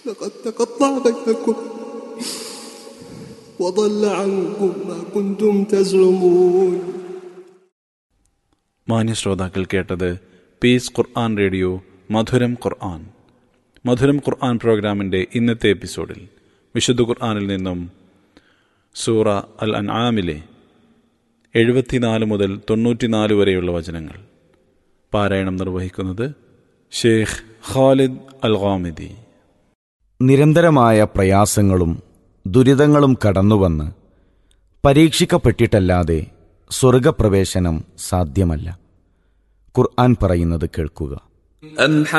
لقد تقطع بينكم وضل عنكم ما كنتم تزعمون മാന്യ ശ്രോതാക്കൾ കേട്ടത് പീസ് ഖുർആൻ റേഡിയോ മധുരം ഖുർആൻ മധുരം ഖുർആൻ പ്രോഗ്രാമിൻ്റെ ഇന്നത്തെ എപ്പിസോഡിൽ വിശുദ്ധ ഖുർആനിൽ നിന്നും സൂറ അൽ അൻആമിലെ എഴുപത്തിനാല് മുതൽ തൊണ്ണൂറ്റിനാല് വരെയുള്ള വചനങ്ങൾ പാരായണം നിർവഹിക്കുന്നത് ഷെയ്ഖ് ഖാലിദ് അൽ ഖാമിദി നിരന്തരമായ പ്രയാസങ്ങളും ദുരിതങ്ങളും കടന്നുവന്ന് പരീക്ഷിക്കപ്പെട്ടിട്ടല്ലാതെ സ്വർഗപ്രവേശനം സാധ്യമല്ല ഖുർആൻ പറയുന്നത് കേൾക്കുക أم